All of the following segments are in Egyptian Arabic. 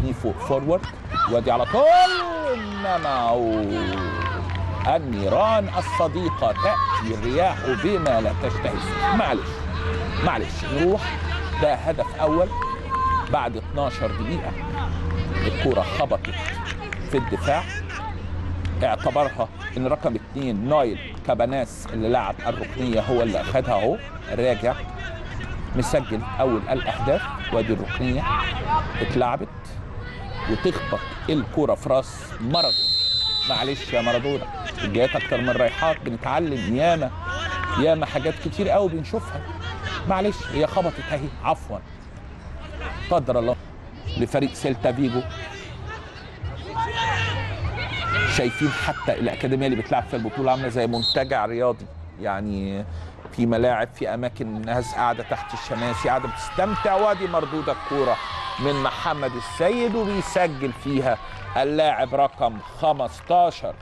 بتبنيه فوق فورورد وادي على طول انما أوه. النيران الصديقه تاتي الرياح بما لا تشتهي السفن. معلش معلش نروح ده هدف اول بعد 12 دقيقه الكوره خبطت في الدفاع اعتبرها ان رقم اثنين نايل كاباناس اللي لعب الركنيه هو اللي اخذها اهو راجع مسجل اول الاهداف وادي الركنيه اتلعبت وتخبط الكوره في راس مارادونا معلش يا مارادونا جايات اكتر من رايحات بنتعلم ياما ياما حاجات كتير قوي بنشوفها معلش هي خبطت اهي عفوا قدر الله لفريق سيلتا فيجو شايفين حتى الاكاديميه اللي بتلعب في البطوله عامله زي منتجع رياضي يعني في ملاعب في اماكن ناس قاعده تحت الشماسي قاعده بتستمتع وادي مردوده الكوره من محمد السيد وبيسجل فيها اللاعب رقم 15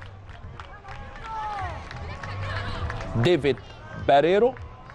ديفيد باريرو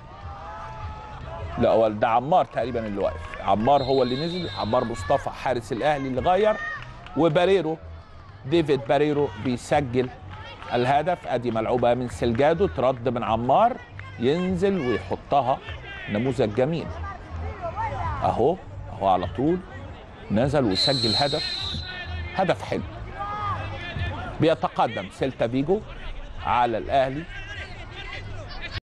لا هو ده عمار تقريبا اللي واقف عمار هو اللي نزل عمار مصطفى حارس الاهلي اللي غير وباريرو ديفيد باريرو بيسجل الهدف ادي ملعوبه من سلجادو ترد من عمار ينزل ويحطها نموذج جميل اهو اهو على طول نزل وسجل هدف هدف حلو بيتقدم سيلتا فيجو على الاهلي